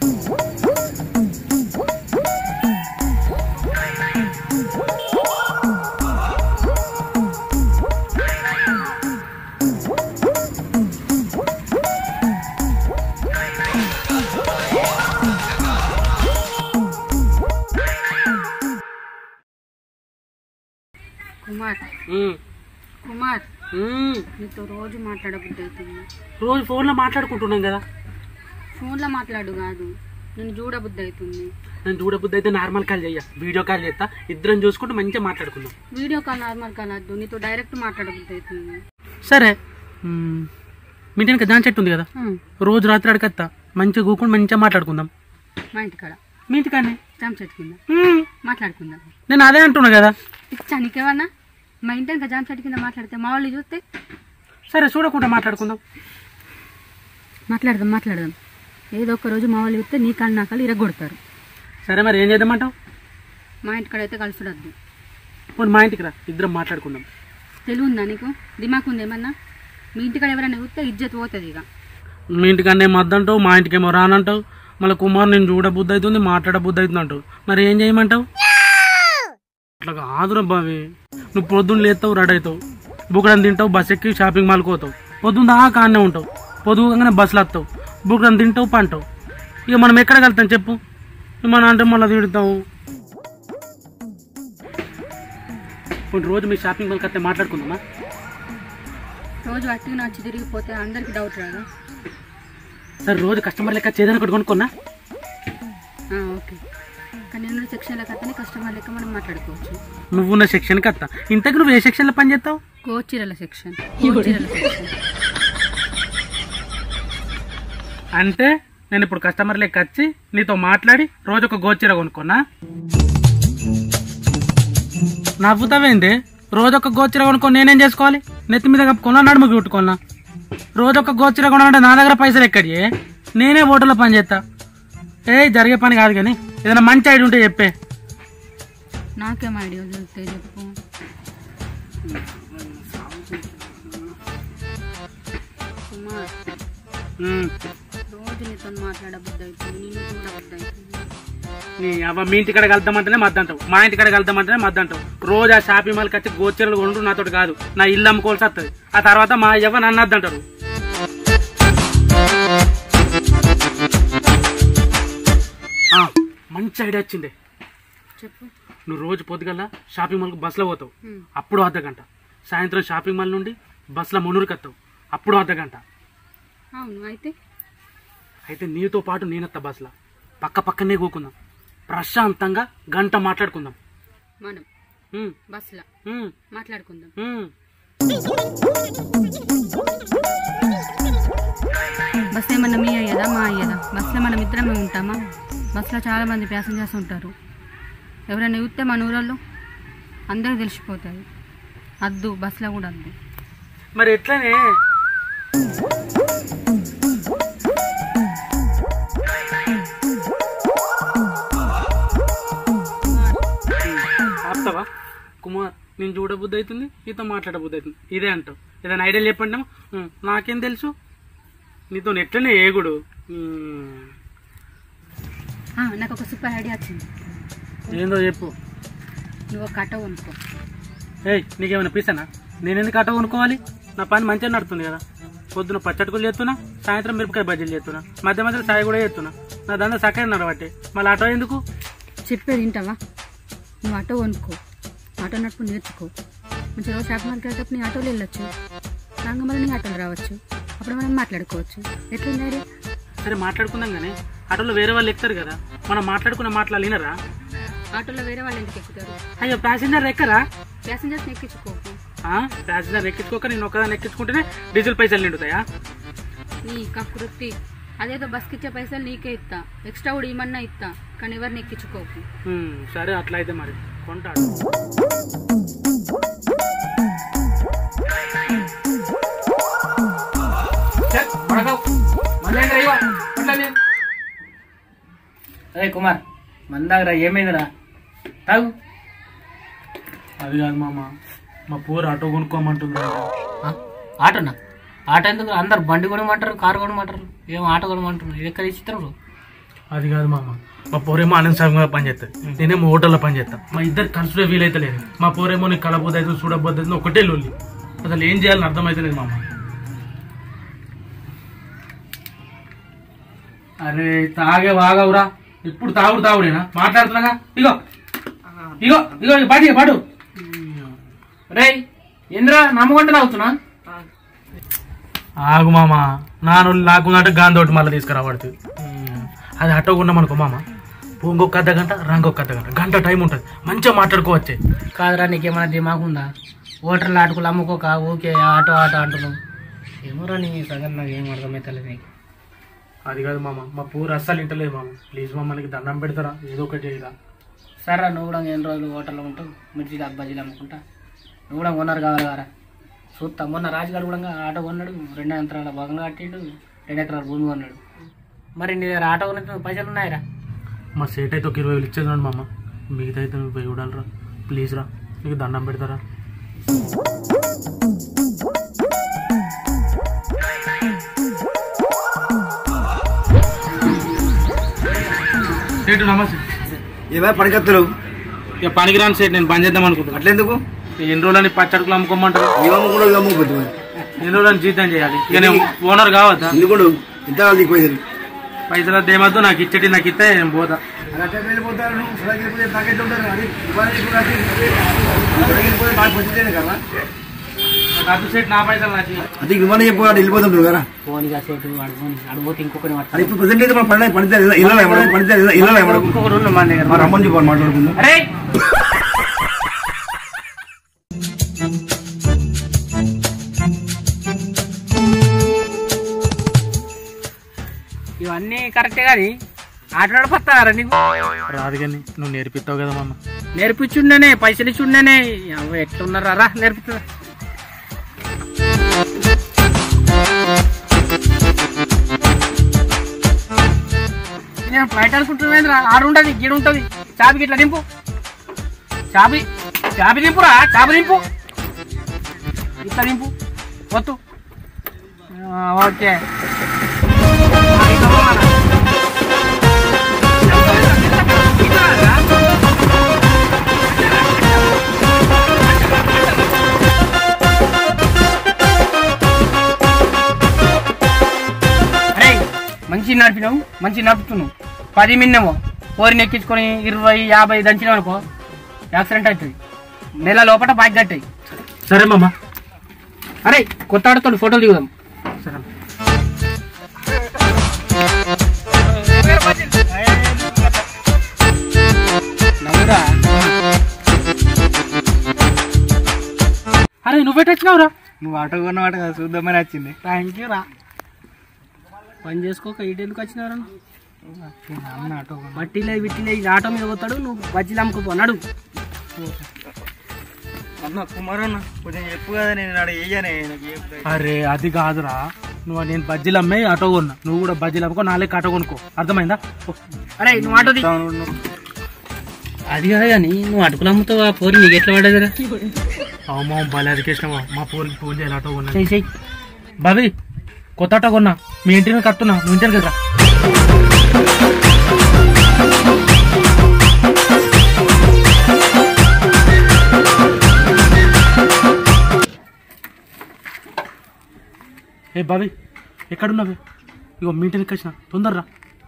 కుమార్ ఉమ్, కుమార్ ఉమ్. నీతో రోజు మాట్లాడబుద్ధి అవుతుంది రోజు ఫోన్లో మాట్లాడుకుంటున్నాం కదా ఫోన్లో మాట్లాడు కాదు నేను చూడబుద్ధి అవుతుంది నేను చూడబుద్ది అయితే నార్మల్ కాల్ చెయ్య వీడియో కాల్ చేస్తా ఇద్దరం చూసుకుంటూ మంచిగా మాట్లాడుకుందాం వీడియో కాల్ నార్మల్ కాల్ వద్దు నీతో డైరెక్ట్ మాట్లాడబుద్ధి అవుతుంది సరే ఉమ్, మీ ఇంటికి దాని చెట్టు ఉంది కదా హ్మ్, రోజు రాత్రి అడగత్తా మంచిగా కూకుని మంచిగా మాట్లాడుకుందాం మా ఇంటికాడ మీ ఇంటికానే జామ చెట్టు కింద ఉమ్, మాట్లాడుకుందాం నేను అదే అంటున్నా కదా ఇచ్చా నీకేమన్నా మా ఇంటి ఇంకా జామ చెట్టు కింద మాట్లాడితే మా వాళ్ళు చూస్తే సరే చూడకుండా మాట్లాడుకుందాం మాట్లాడదాం మాట్లాడదాం ఏదో ఒక రోజు మా వాళ్ళు చూస్తే నీ కాళ్ళు నా కాళ్ళు ఇరగొడతారు సరే మరి ఏం చేద్దామంటావు మా ఇంటికాడ అయితే కలుసుడద్దు పోనీ మా ఇంటికి రా ఇద్దరం మాట్లాడుకుందాం తెలివి ఉందా నీకు దిమాకు ఉంది ఏమన్నా మీ ఇంటికాడ ఎవరైనా చూస్తే ఇజ్జత్ పోతుంది ఇక మీ ఇంటికన్నా ఏమో వద్దంటావు మా ఇంటికేమో రానంటావు మళ్ళీ కుమార్ నేను చూడబుద్ధి అవుతుంది మాట్లాడబుద్ధి అవుతుంది అంటావు మరి ఏం చేయమంటావు అట్లా కాదురా బావి నువ్వు పొద్దున్న లేస్తావు రెడీ అవుతావు బుక్కడం తింటావు బస్ ఎక్కి షాపింగ్ మాల్కి పోతావు పొద్దున్న దాకా కానే ఉంటావు పొద్దుగానే బస్సులు వస్తావు బుక్కడం తింటావు పంటావు ఇక మనం ఎక్కడ వెళ్తాం చెప్పు మనం అంటే మళ్ళీ తిడతావు ఇప్పుడు రోజు మీ షాపింగ్ మాల్కి వస్తే మాట్లాడుకుందామా రోజు అట్టిగా నచ్చి తిరిగిపోతే అందరికి డౌట్ రాదు సరే రోజు కస్టమర్ లెక్క చేదని ఒకటి కొనుక్కున్నా ఆ, ఓకే కానీ నేను సెక్షన్లకు అతనే కస్టమర్ లెక్క మనం మాట్లాడుకోవచ్చు నువ్వున్న సెక్షన్కి వస్తా ఇంతకు నువ్వు ఏ సెక్షన్లో పని చేస్తావు గోచీరల సెక్షన్ గోచీరల సెక్షన్ అంటే నేను ఇప్పుడు కస్టమర్ లెక్క వచ్చి నీతో మాట్లాడి రోజు ఒక గోచీర కొనుక్కున్నా నవ్వుతావేంటి రోజు ఒక గోచీర కొనుక్కొని నేనేం చేసుకోవాలి నెత్తి మీద కప్పుకున్నా నడుము కుట్టుకున్నా రోజు ఒక గోచీర కొనాలంటే నా దగ్గర పైసలు ఎక్కడి నేనే హోటల్లో పని చేస్తా ఏ జరిగే పని కాదు కానీ ఏదైనా మంచి ఐడి ఉంటే చెప్పే నాకేం ఐడియా దొరికితే చెప్పు కుమార్ ఉమ్. రోజు నీతో మాట్లాడబుద్ధి అవుతుంది నేను చూడబుద్ధి అవుతుంది నీ అవ్వ మీ ఇంటికాడ కలుద్దామంటేనే మద్దంటావు మా ఇంటికాడ కలుద్దామంటేనే మద్దంటావు రోజు ఆ షాపింగ్ మాల్కి వచ్చి గోచరలు కొనుడు నాతోటి కాదు నా ఇల్లు అమ్ముకోవాల్సి వస్తుంది ఆ తర్వాత మా అవ్వ నన్ను వద్దంటారు ఆ, మంచి ఐడియా వచ్చింది చెప్పు నువ్వు రోజు పొద్దుగల షాపింగ్ మాల్కి బస్సులో పోతావు హ్మ్. అప్పుడు అర్ధ గంట సాయంత్రం షాపింగ్ మాల్ నుండి బస్సులో మునురుకి వస్తావు అప్పుడు అర్ధ గంట అవును అయితే అయితే నీతో పాటు నేనత్త బస్సులో పక్క పక్కనే కూకుందాం ప్రశాంతంగా గంట మాట్లాడుకుందాం మనం హ్మ్, బస్సులో హ్మ్, మాట్లాడుకుందాం హ్మ్. బస్ ఏమన్నా మీ అయ్యేదా మా అయ్యేదా బస్సులో మనం ఇద్దరమే ఉంటామా బస్సులో చాలా మంది ప్యాసింజర్స్ ఉంటారు ఎవరైనా చూస్తే మన ఊళ్ళో అందరూ తెలిసిపోతాయి అద్దు బస్సులో కూడా అద్దు మరి ఎట్లనే ఆపుతావా కుమార్ నేను చూడబుద్ధి అవుతుంది నీతో మాట్లాడబుద్ధి అవుతుంది ఇదే అంటావు ఏదైనా ఐడియా చెప్పండి నాకేం తెలుసు నీతో ఎట్లనే ఏగుడు ఉమ్, ఆ, నాకు ఒక సూపర్ ఐడియా వచ్చింది ఏందో చెప్పు నువ్వు ఒక కట్ట కొనుక్కో ఏయ్ నీకేమైనా పీసానా నేను ఎందుకు ఆటో కొనుక్కోవాలి నా పని మంచిగా నడుతుంది కదా పొద్దున పచ్చడికలు చేస్తున్నా సాయంత్రం మిరపకాయ బజ్జీలు చేస్తున్నా మధ్య మధ్యలో చాయ్ కూడా చేస్తున్నా నా దందా సక్కగా నడబట్టే మళ్ళీ ఆటో ఎందుకు చెప్పేది వింటావా నువ్వు ఆటో కొనుక్కో ఆటో నడుపు నేర్చుకో మంచిగా రోజు షాప్ మార్కెట్ వెళ్ళేటప్పుడు నీ ఆటోలో వెళ్ళొచ్చు రాగా మళ్ళీ నీ ఆటోలో రావచ్చు అప్పుడు మనం మాట్లాడుకోవచ్చు ఎట్లుంది ఐడియా సరే మాట్లాడుకుందాం కానీ ఆటోలో వేరే వాళ్ళు ఎక్కుతారు కదా మనం మాట్లాడుకున్న మాటలు వినరా ఆటోలో వేరే వాళ్ళు ఎందుకు ఎక్కుతారు అయ్యో ప్యాసింజర్ ఎక్కరా ప్యాసింజర్స్ ఎక్కించుకోకు ఆ, ప్యాసింజర్ ఎక్కించుకోక నేను ఒక్కదాన్ని ఎక్కించుకుంటేనే డీజిల్ పైసలు నిండుతాయా నీ కకృతి అదేదో బస్కి ఇచ్చే పైసలు నీకే ఇస్తా ఎక్స్ట్రా కూడా ఇమ్మన్నా ఇస్తా కానీ ఎవరిని ఎక్కించుకోకు ఉమ్, సరే అట్లా అయితే మరి కొంటాడు అరే కుమార్ మన దగ్గర ఏమైందిరా తాగు అది కాదు మామ మా పూర్ ఆటో కొనుక్కోమంటుంది ఆ? ఆటోనా ఆటో ఎందుకు అందరు బండి కొనమంటారు కారు కొనమంటారు ఏం ఆటో కొనమంటారు ఇది ఎక్కడ ఇచ్చిస్తారు అది కాదు మామ మా పోరేమో ఆనంద్ సంఘంలో పని చేస్తుంది నేనేమో హోటల్లో పని చేస్తా మా ఇద్దరు కలిసిడే వీలైతే లేదు మా పోరేమో నీకు కలబోద్దు అవుతుంది చూడబోద్దు అవుతుంది ఒకటే లొల్లి అసలు ఏం చేయాలని అర్థమైతలేదు మామ అరే తాగే వాగవురా ఇప్పుడు తాగుడు తాగుడేనా మాట్లాడుతున్నాగా ఇగో ఇగో ఇగో ఇగో, పాటి పాటు రే ఏంద్రా నమ్మకుండా అవుతున్నా ఆగు మామ నాను లాక్కుందంటే గాంధోటి మళ్ళీ తీసుకురాబడుతుంది అది అట్టకుండా మనకు మామ ఇంకొక అర్ధ గంట రంగొక అర్ధ గంట గంట టైం ఉంటుంది మంచిగా మాట్లాడుకోవచ్చే కాదురా నీకేమైనా దిమాగ్ ఉందా ఓటర్లు ఆటకులు అమ్ముకోక ఊకే ఆటో ఆటో అంటున్నావు ఏమోరా నీ సంగతి నాకు ఏం అర్థమవుతలేదు నీకు అది కాదు మామ మా పూర అస్సలు ఇంటలేదు మామ ప్లీజ్ మమ్మల్ని దండం పెడతారా ఏదో ఒకటి చేయరా సరే నువ్వు కూడా ఎన్ని రోజులు హోటల్లో ఉంటావు మిర్చి బజ్జీలు అమ్ముకుంటా నువ్వు కూడా కొన్నారు కావాలి కదా చూస్తా మొన్న రాజుగారు కూడా ఆటో కొన్నాడు రెండు ఎకరాల భాగంగా కట్టిండు రెండు ఎకరాల భూమి కొన్నాడు మరి నీ దగ్గర ఆటో కొన్న పైసలు ఉన్నాయిరా మా సేట్ అయితే ఒక ఇరవై వేలు ఇచ్చేదండి మామ మిగతా అయితే నువ్వు పోయి చూడాలరా ప్లీజ్ రా నీకు దండం పెడతారా సేటు నమస్తే ఏవే పనికత్తులు ఇక పనికిరాని సేట్ నేను పని చేద్దాం అనుకుంటున్నా అట్లెందుకు ఎన్ని రోజులని పచ్చడికలు అమ్ముకోమంటారు ఇవ్వకుండా ఇవ్వకపోతే ఎన్ని రోజులని జీతం చేయాలి ఇక నేను ఓనర్ కావద్దా ఎందుకు ఇంత దిగిపోయేది పైసలు దేమద్దు నాకు ఇచ్చేటి నాకు ఇస్తే నేను పోతా నాకు అద్దు సేట్ నా పైసలు నాకు అది ఇవ్వని చెప్పు అటు వెళ్ళిపోతుంటారు కదా ఫోన్ కాసేపు అడుగుని అడిగిపోతే ఇంకొకటి అది ఇప్పుడు ప్రజెంట్ అయితే మనం పని పడితే ఇళ్ళలో పడితే ఇళ్ళలో ఇంకొకటి ఉన్న మన దగ్గర మా రమ్మని చెప్పాలి మాట్లాడుకుందాం అరే ఇవన్నీ కరెక్టే కానీ ఆటలాడ పత్తారా నీకు రాదు కానీ నువ్వు నేర్పిస్తావు కదా మామ నేర్పించుండేనే పైసలు ఇచ్చుండేనే అవ్వ ఎట్లున్నారా రా నేర్పిస్తా నేను ఫ్లైట్ అనుకుంటున్నా ఆడు ఉంటుంది గీడు ఉంటుంది చాబి ఇట్లా దింపు చాబి చాబి దింపురా చాబి దింపు ఇట్లా దింపు వద్దు ఆ, ఓకే ఆ, ఇట్లా పోవాలా? ఇట్లా రా. అరే మంచి నడిపినావు మంచి నడుపుతున్నావు పది మిన్నమో పోరిని ఎక్కించుకొని ఇరవై యాభై దంచినావు అనుకో యాక్సిడెంట్ అవుతుంది నెల లోపల బైక్ కట్టాయి సరే మామ అరే కొత్త ఆడతాడు ఫోటోలు దిగుదాం సరే నవ్వురా అరే నువ్వెట్ వచ్చినావురా నువ్వు ఆటో కొన్నమాట కదా చూద్దామని వచ్చింది థ్యాంక్ యూ రా పని చేసుకోక ఇటు ఎందుకు వచ్చినారు అన్న ఆటో బట్టీలే బిట్టిలే ఈ ఆటో మీద పోతాడు నువ్వు బజ్జీలు అమ్ముకుపోన్నాడు అన్న కుమారన్న కొంచెం చెప్పు కదా నేను ఆడ వేయనే నాకు ఏం అరే అది కాదురా నువ్వు నేను బజ్జీలు అమ్మే ఆటో కొన్నా నువ్వు కూడా బజ్జీలు అమ్ముకో నాలుగు ఆటో కొనుక్కో అర్థమైందా ఓ, అరే నువ్వు ఆటో ది- అది కాదు కానీ నువ్వు అటుకులు అమ్ముతావు ఆ పోరి నీకు ఎట్లా పడేదిరా అమ్మా భలే అదికేసినావా మా పూర్కి ఫోన్ చేయాలి ఆటో కొన్నా చెయ్యి చెయ్యి బాబీ కొత్త ఆటో కొన్నా మీ ఇంటిని కట్టున్నా నువ్వు ఇంటికి కదా ఏ బాబీ ఎక్కడున్నావు ఇగో మీ ఇంటికి వచ్చిన తొందరరా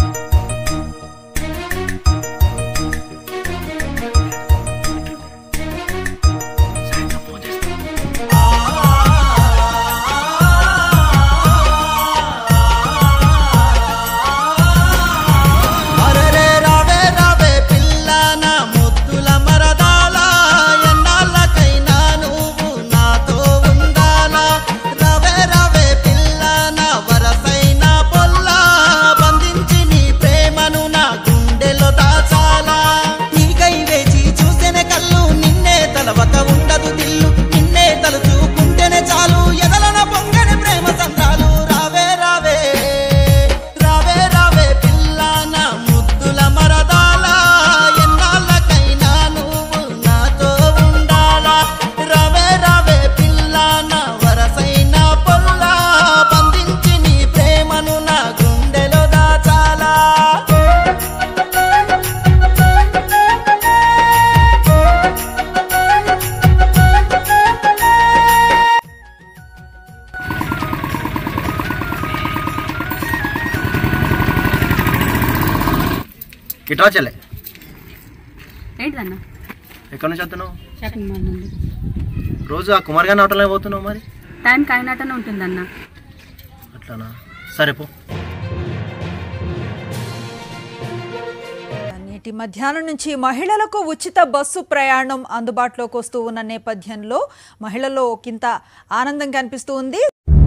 అరరే రావే రావే పిల్ల నా ముద్దుల మరదాల ఎన్నాళ్ళకైనా నువ్వు నాతో ఉండాలా రావే రావే పిల్ల నా వరసైన పొల్ల బంధించి నీ ప్రేమను నా గుండెలో దాచాలా నీకై వేచి చూస్తేనే కళ్ళు నిన్నే తలవక ఉండదు దిల్లు నిన్నే తలుచుకుంటేనే చాలు ఎదలన పొంగని ప్రేమ సంతాలు రావే రావే రావే రావే పిల్ల నా ముద్దుల మరదాల ఎన్నాళ్ళకైనా నువ్వు నాతో ఉండాలా రావే రావే పిల్ల నా వరసైన పొల్ల బంధించి నీ ప్రేమను నా గుండెలో దాచాలా ఇట్రా చెల్లె ఏంటిదన్న ఎక్కడి నుంచి వస్తున్నావు షాపింగ్ మాల్ నుండి రోజు ఆ కుమార్ గారిని ఆటోలో పోతున్నావు మరి టైంకి అయినట్టనే ఉంటుందన్న అట్లానా సరే పో నేటి మధ్యాహ్నం నుంచి మహిళలకు ఉచిత బస్సు ప్రయాణం అందుబాటులోకి వస్తూ ఉన్న నేపథ్యంలో మహిళల్లో ఒకంత ఆనందం కనిపిస్తూ ఉంది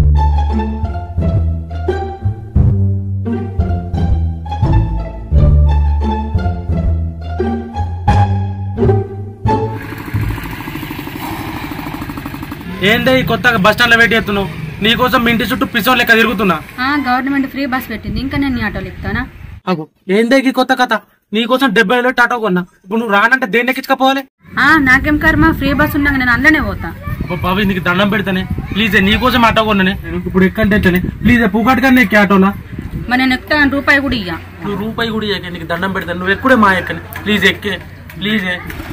ఏందే ఈ కొత్తగా బస్ స్టాండ్ లో వెయిట్ చేస్తున్నావు నీకోసం మీ ఇంటి చుట్టూ పిసోన్ లెక్క తిరుగుతున్నా ఆ, గవర్నమెంట్ ఫ్రీ బస్ పెట్టింది ఇంకా నేను నీ ఆటోలు ఎక్కుతానా అగు ఏందే ఈ కొత్త కథ నీకోసం డెబ్బై వేలు టాటో కొన్నా ఇప్పుడు నువ్వు రానంటే దేన్ని ఎక్కించుకపోవాలి ఆ, నాకేం కర్మ ఫ్రీ బస్ ఉన్నాక నేను అందులోనే పోతా అబ్బా బాబు నీకు దండం పెడతానే ప్లీజ్ నీకోసం ఆటో కొన్నానే ఇప్పుడు ఎక్కంటే ఎట్లనే ప్లీజ్ పూకాటి కానీ ఎక్కి ఆటోలా మరి నేను ఎక్కుతా కానీ రూపాయి కూడా ఇయ్యా నువ్వు రూపాయి కూడా ఎక్క నీకు దండం పెడతాను నువ్వు ఎక్కడే మా ఎక్కని ప్లీజ్ ఎక్కే ప్లీజ్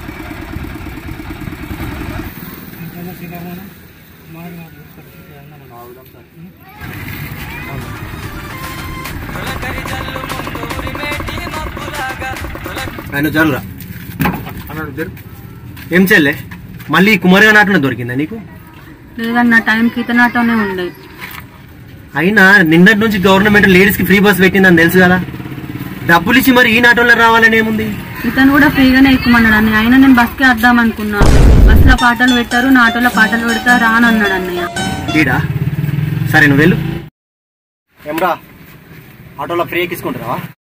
ఆయన జరురా అన్నాడు జరు ఏం చెల్లె మళ్ళీ ఈ కుమార్ గారి ఆటోనే దొరికిందా నీకు లేదన్న టైంకి ఇతని ఆటోనే ఉండే అయినా నిన్నటి నుంచి గవర్నమెంట్ లేడీస్ కి ఫ్రీ బస్ పెట్టిందని తెలుసు కదా డబ్బులు ఇచ్చి మరి ఈ ఆటోలో రావాలని ఏముంది ఇతను కూడా ఫ్రీగానే ఎక్కుమన్నాడు అన్నయ్య అయినా నేను బస్కి వద్దాం అనుకున్నా బస్సులో పాటలు పెట్టారు నా ఆటోలో పాటలు పెడతా రా అని అన్నాడు అన్నయ్య ఈడా సరే నువ్వు వెళ్ళు ఏమ్రా ఆటోలో ఫ్రీ ఎక్కించుకుంటారా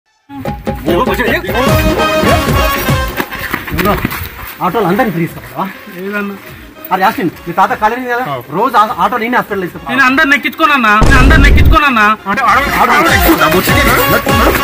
ఆటోలో అందరినీ ఫ్రీ ఇస్తావా లేదన్నా అది యాసిన్ మీ తాత కాలేజీ కదా రోజు ఆ- ఆటో నేను హాస్పిటల్ ఇస్తాను నేను అందరిని ఎక్కించుకోనన్నా నేను అందరిని ఎక్కించుకోనన్నా ఆటో